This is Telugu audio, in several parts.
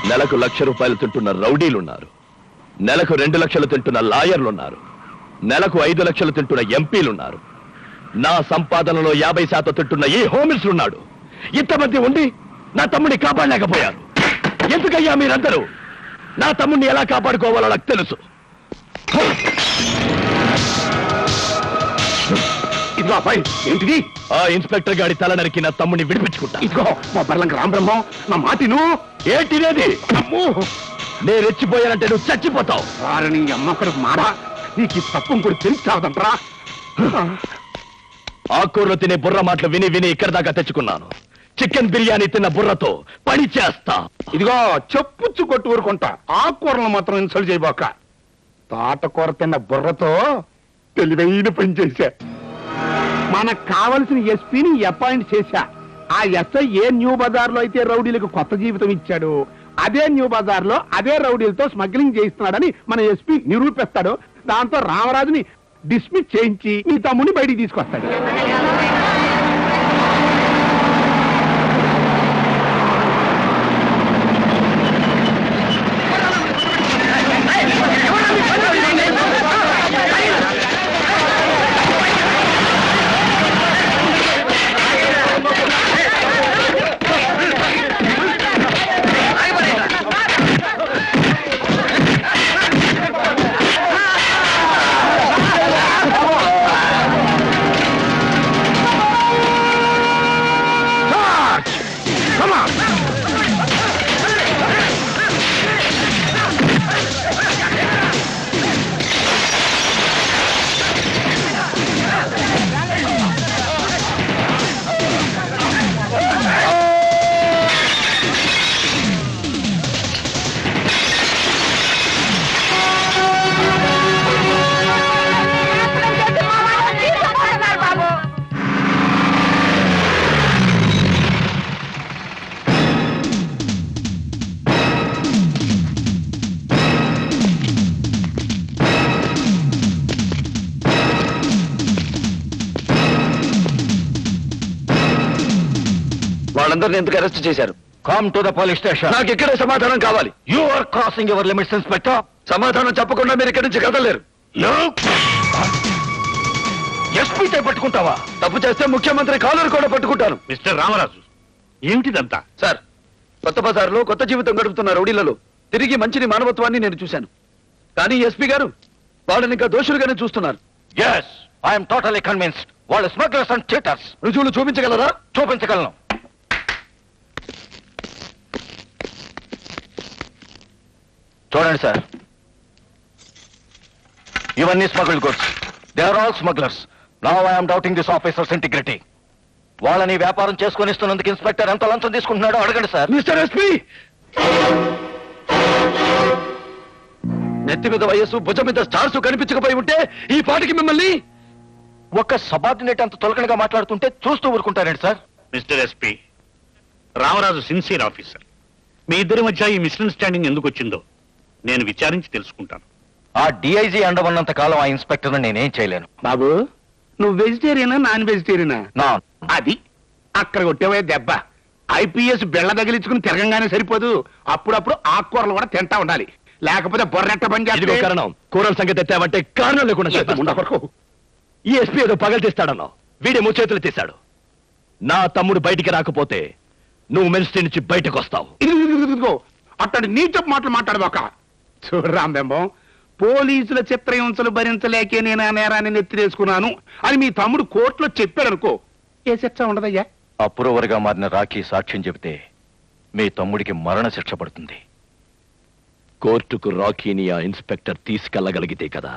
నెలకు లక్ష రూపాయలు తింటున్న రౌడీలున్నారు నెలకు రెండు లక్షలు తింటున్న లాయర్లున్నారు నెలకు ఐదు లక్షలు తింటున్న ఎంపీలున్నారు నా సంపాదనలో యాభై శాతం తింటున్న ఈ హోమిల్స్ ఉన్నాడు ఇంతమంది ఉండి నా తమ్ముడిని కాపాడలేకపోయారు ఎందుకయ్యా మీరందరూ నా తమ్ముడిని ఎలా కాపాడుకోవాలో నాకు తెలుసు ఇదిగో అబ్బాయి ఏంటిది ఆ ఇన్స్పెక్టర్ గాడి తల నరికి నా తమ్ముడిని విడిపించుకుంటా ఇదిగో మా బర్లంక రామబ్రహ్మం నా మాటిను ఏంటిదేది అమ్మో నేను రెచ్చిపోయానంటే నువ్వు చచ్చిపోతావు వారిని అమ్మకడు మాడ నీకు ఈ తప్పం కూడా తెలిసి చావదంట్రా ఆకూరలో తినే బుర్ర మాటలు విని విని ఇక్కడ దాకా తెచ్చుకున్నాను చికెన్ బిర్యానీ తిన్న బుర్రతో పని చేస్తా ఇదిగో చెప్పుచ్చు కొట్టు ఊరుకుంటా ఆ కూరలు మాత్రం ఇన్సల్ట్ చేయబోక తాటకూర తిన్న బుర్రతో తెలివైన పని చేశా మనకు కావలసిన ఎస్పీని అపాయింట్ చేశా ఆ ఎస్ఐ ఏ న్యూ బజార్ లో అయితే రౌడీలకు కొత్త జీవితం ఇచ్చాడు అదే న్యూ బజార్ లో అదే రౌడీలతో స్మగ్లింగ్ చేయిస్తున్నాడని మన ఎస్పీ నిరూపిస్తాడు దాంతో రామరాజుని డిస్మిస్ చేయించి మీ తమ్ముని బయటికి తీసుకొస్తాడు Come on! వాళ్ళందరినీ ఎందుకు అరెస్ట్ చేశారు come to the police station నాకు ఇక్కడే సమాధానం కావాలి you are crossing your limits inspector సమాధానం చెప్పకుండా మీరు ఇక్కడి నుంచి కదలేరు ఎస్పీ పట్టుకుంటావా తప్పు చేస్తే ముఖ్యమంత్రి కాలర్ కూడా పట్టుకుంటాను మిస్టర్ రామరాజు ఏమిటిదంతా సార్ కొత్త బజార్లో కొత్త జీవితం గడుపుతున్న రౌడీలలో తిరిగి మంచిని మానవత్వాన్ని నేను చూశాను కానీ ఎస్పీ గారు వాళ్ళని ఇంకా దోషులుగానే చూస్తున్నారు ఎస్ ఐఎమ్ టోటలీ కన్విన్స్డ్ వాళ్ళు స్మగ్లర్స్ అండ్ చీటర్స్ రుజువులు చూపించగలరా చూపించగలను చూడండి సార్ ఇవన్నీ smuggled goods they are all smugglers now I'm doubting this officer's integrity వాళ్ళని వ్యాపారం చేసుకొని ఇస్తున్నందుకు ఇన్స్పెక్టర్ ఎంత లంచం తీసుకుంటున్నాడో అడగండి సార్ మిస్టర్ ఎస్పీ నెత్తి మీద వయస్సు భుజం మీద స్టార్స్ కనిపించకపోయి ఉంటే ఈ పాటికి మిమ్మల్ని ఒక్క సబార్డినేట్ అంత తొలకనగా మాట్లాడుతుంటే చూస్తూ ఊరుకుంటారండి sir mister SP Ramaraju sincere officer మీ ఇద్దరి మధ్య ఈ మిస్అండర్స్టాండింగ్ ఎందుకు వచ్చిందో నేను విచారించి తెలుసుకుంటాను ఆ డిఐజీ అండమన్నంత కాలం ఆ ఇన్స్పెక్టర్ నేనేం చేయలేను బాబు నువ్వు వెజిటేరియనా నాన్ వెజిటేరియనా నా అది అక్కడ కొట్టేవే దెబ్బ ఐపీఎస్ బెళ్ళ తగిలించుకుని తిరగంగానే సరిపోదు అప్పుడప్పుడు ఆకుకూరలు కూడా తింటా ఉండాలి లేకపోతే బొర్రెట్ట పని ఇదిగో చేస్తే కారణం కూరల సంగతి ఎత్తావంటే కారణం లేకుండా ముండ చేస్తాను. కొరకు. ఈ ఎస్పీ ఏదో పగలు తీస్తాడన్నావు వీడే ముచ్చేతులు తీశాడు నా తమ్ముడు బయటికి రాకపోతే నువ్వు మినిస్ట్రీ నుంచి బయటకు వస్తావు ఇదిగో, ఇదిగో, ఇదిగో, ఇదిగో అట్టడి నీచపు మాటలు మాట్లాడబోక చూడు రాంబెంబం పోలీసుల చిత్రహింసలు భరించలేకే నేను ఆ నేరాన్ని నెత్తిరేసుకున్నాను అని మీ తమ్ముడు కోర్టులో చెప్పాడనుకో ఏ శిక్ష ఉండదయ్యా అప్రూవర్గా మారిన రాఖీ సాక్ష్యం చెబితే మీ తమ్ముడికి మరణ శిక్ష పడుతుంది కోర్టుకు రాకీని ఆ ఇన్స్పెక్టర్ తీసుకెళ్లగలిగితే కదా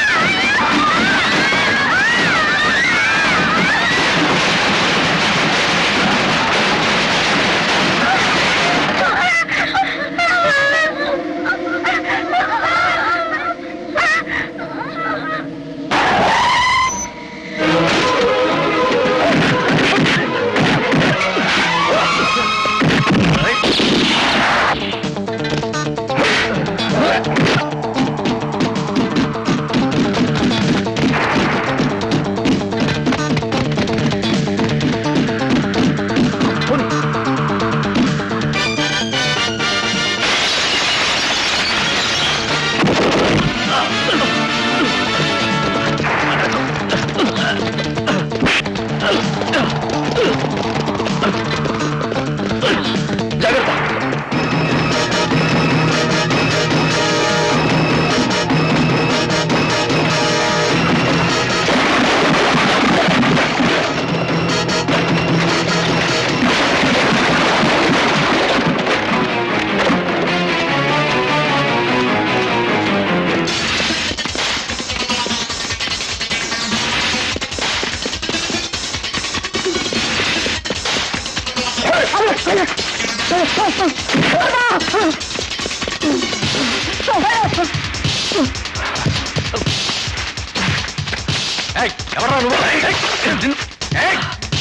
ఆ ఎవరా నువ్వు ఏయ్!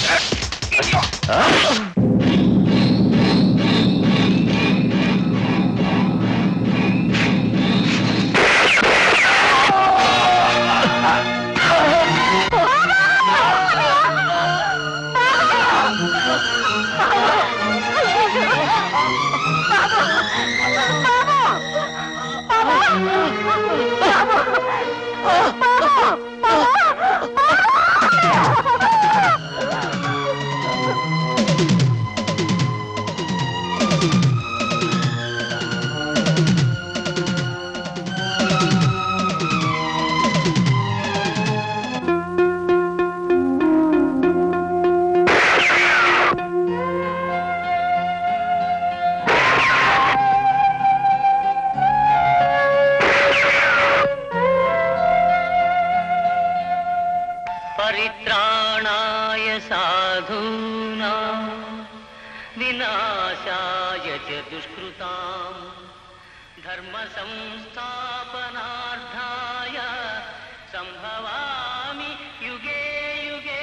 परित्राणाय साधूना विनाशाय च दुष्कृताम् धर्मसंस्थापनार्थाय सम्भवामि युगे युगे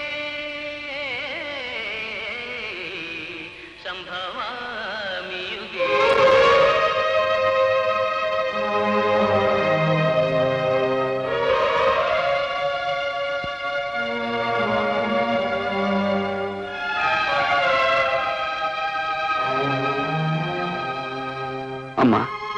सम्भवामि युगे అమ్మా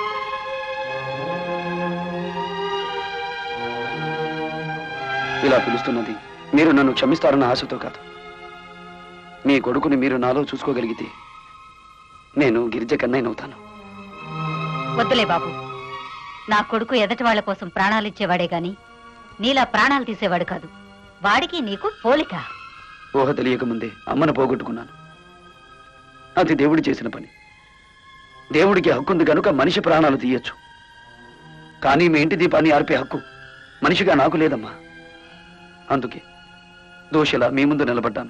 ఇలా పిలుస్తున్నది మీరు నన్ను క్షమిస్తారన్న ఆశతో కాదు మీ కొడుకుని మీరు నాలో చూసుకోగలిగితే నేను గిరిజ కన్నయ్యనవుతాను వద్దులే బాబు నా కొడుకు ఎదటి వాళ్ళ కోసం ప్రాణాలిచ్చేవాడే గాని నీలా ప్రాణాలు తీసేవాడు కాదు వాడికి నీకు పోలిక ఊహ తెలియకముందే అమ్మను పోగొట్టుకున్నాను అది దేవుడు చేసిన పని దేవుడికి హక్కుంది కనుక మనిషి ప్రాణాలు తీయొచ్చు కానీ మీ ఇంటి దీపాన్ని ఆర్పే హక్కు మనిషిగా నాకు లేదమ్మా అందుకే దోషిలా మీ ముందు నిలబడ్డాను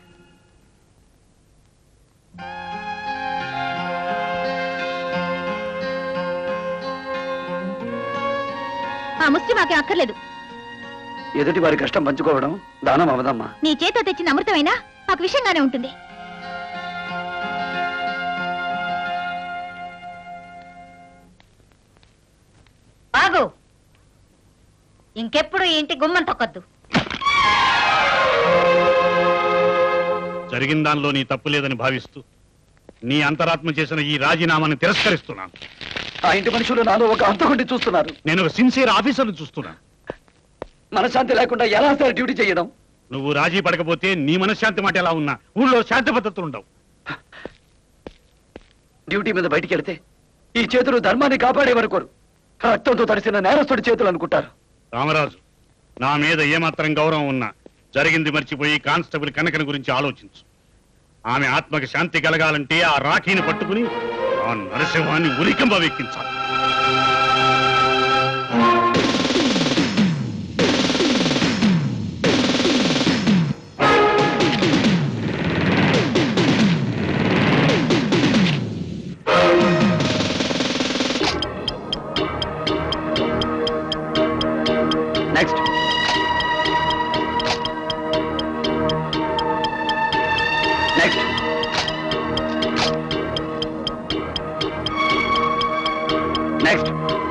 ఆ ముష్టి మాకే అక్కర్లేదు ఎదుటి వారి కష్టం పంచుకోవడం దానం అవదమ్మా నీ చేత తెచ్చిన అమృతమైనా మాకు విషయంగానే ఉంటుంది బాగు ఇంకెప్పుడు ఈ ఇంటి గుమ్మం తొక్కద్దు జరిగిన దానిలో నీ తప్పు లేదని భావిస్తూ నీ అంతరాత్మ చేసిన ఈ రాజీనామాని తిరస్కరిస్తున్నాను ఆ ఇంటి మనుషులు నాలో ఒక అంతకుండి చూస్తున్నారు నేను ఒక సిన్సియర్ ఆఫీసర్ని చూస్తున్నాను మనశ్శాంతి లేకుండా ఎలా సార్ డ్యూటీ చేయడం నువ్వు రాజీ పడకపోతే నీ మనశ్శాంతి మాట ఎలా ఉన్నా ఊళ్ళో శాంతి భద్రతలు ఉండవు డ్యూటీ మీద బయటికి వెళితే ఈ చేతులు ధర్మాన్ని కాపాడే వరకు రక్తంతో తడిసిన నేరస్తుడి చేతులు అనుకుంటారు రామరాజు నా మీద ఏమాత్రం గౌరవం ఉన్నా జరిగింది మర్చిపోయి కానిస్టేబుల్ కనకన గురించి ఆలోచించు ఆమె ఆత్మకి శాంతి కలగాలంటే ఆ రాఖీని పట్టుకుని ఆ నరసింహాన్ని ఉరికంబ వెక్కించాలి నెక్స్ట్ నెక్స్ట్ నెక్స్ట్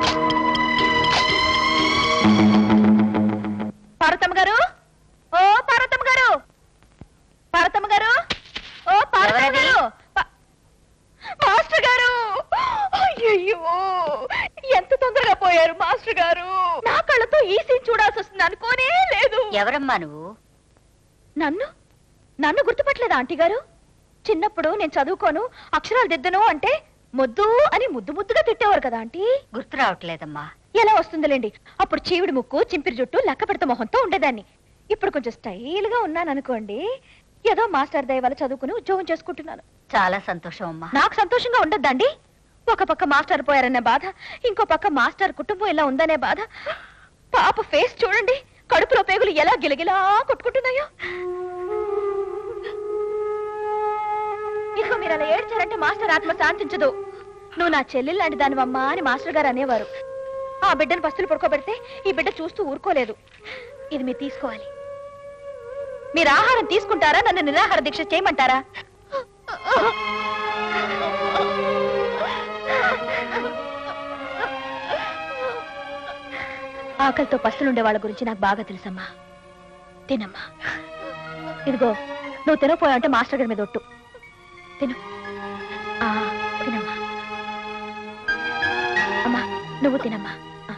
పార్వతమ్మ గారు ఓ పార్వతమ్మ గారు పార్వతమ్మ గారు ఓ పార్వతమ్మ ఎవరది? గారు పా- మాస్టర్ గారు అయ్యయ్యో ఎంత తొందరగా పోయారు మాస్టర్ గారు నా కళ్ళతో ఈ సీన్ చూడాల్సి వస్తుంది అనుకోనే లేదు ఎవరమ్మా నువ్వు నన్ను నన్ను గుర్తుపట్టలేదా ఆంటీ గారు చిన్నప్పుడు నేను చదువుకోను అక్షరాలు దిద్దను అంటే మొద్దు అని ముద్దు ముద్దుగా తిట్టేవారు కదా ఆంటీ గుర్తు రావట్లేదమ్మా ఎలా వస్తుందిలేండి అప్పుడు చీవిడి ముక్కు చింపిరి జుట్టు లెక్క పెడత మొహంతో ఉండేదాన్ని ఇప్పుడు కొంచెం స్టైల్ గా ఉన్నాను అనుకోండి ఏదో మాస్టర్ దయ వల్ల చదువుకుని ఉద్యోగం చేసుకుంటున్నాను చాలా సంతోషం అమ్మా నాకు సంతోషంగా ఉండద్దండి ఒక పక్క మాస్టర్ పోయారనే బాధ ఇంకో పక్క మాస్టర్ కుటుంబం ఎలా ఉందనే బాధ పాప ఫేస్ చూడండి కడుపులో పేగులు ఎలా గిలగిలా కొట్టుకుంటున్నాయో ఇక మీరు అలా ఏడ్చారంటే మాస్టర్ ఆత్మ శాంతించదు నువ్వు నా చెల్లెలు లాంటి దానివమ్మా అని మాస్టర్ గారు అనేవారు ఆ బిడ్డను బస్సులు పడుకోబెడితే ఈ బిడ్డ చూస్తూ ఊరుకోలేదు ఇది మీరు తీసుకోవాలి మీరు ఆహారం తీసుకుంటారా నన్ను నిరాహార దీక్ష చేయమంటారా ఆకలితో పస్తులుండే వాళ్ళ గురించి నాకు బాగా తెలుసమ్మా తినమ్మా ఇదిగో నువ్వు తినపోయావంటే మాస్టర్ గారి మీద ఒట్టు తిను ఆ, తినమ్మా అమ్మా నువ్వు తినమ్మా ఆ.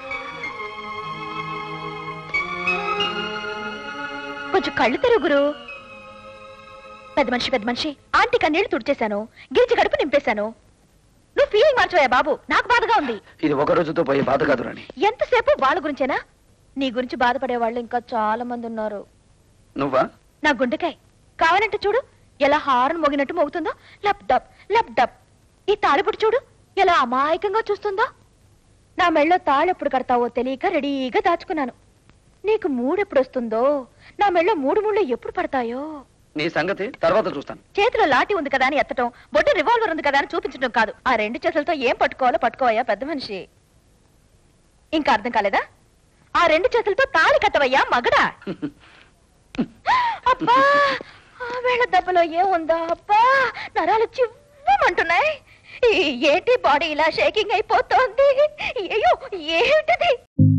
కొంచెం కళ్ళు తెరుగురు పెద్ద మనిషి పెద్ద మనిషి ఆంటీ కన్నీళ్లు తుడిచేశాను గిరిచి గడుపు నింపేశాను నువ్వు ఫీలింగ్ మార్చవా బాబు నాకు బాధగా ఉంది ఇది ఒక రోజుతో పోయే బాధ కాదు రాణి ఎంతసేపు వాళ్ళ గురించేనా నీ గురించి బాధపడే వాళ్ళు ఇంకా చాలా మంది ఉన్నారు నువ్వా నా గుండెకాయ్ కావాలంటే చూడు ఎలా హారన్ మోగినట్టు మోగుతుందో లప్ డప్ లప్ డప్ ఈ తాళిపుడు చూడు ఎలా అమాయకంగా చూస్తుందో నా మెళ్ళో తాళెప్పుడు కడతావో తెలియక రెడీగా దాచుకున్నాను నీకు మూడెప్పుడు వస్తుందో నా మెళ్ళో మూడు ముళ్ళు ఎప్పుడు పడతాయో నీ సంగతి తర్వాత చూస్తాను చేతిలో లాఠీ ఉంది కదా అని ఎత్తటం బొట్టు రివాల్వర్ ఉంది కదా అని చూపించడం కాదు ఆ రెండు చేతులతో ఏం పట్టుకోవాలో పట్టుకోవయ్యా పెద్ద మనిషి ఇంకా అర్థం కాలేదా ఆ రెండు చేతులతో తాళి కట్టవయ్యా మగడా అబ్బా ఆ వేళ దెబ్బలో ఏముందా అబ్బా నరాలు చివ్వమంటున్నాయి ఈ ఏంటి బాడీ ఇలా షేకింగ్ అయిపోతోంది అయ్యో ఏంటిది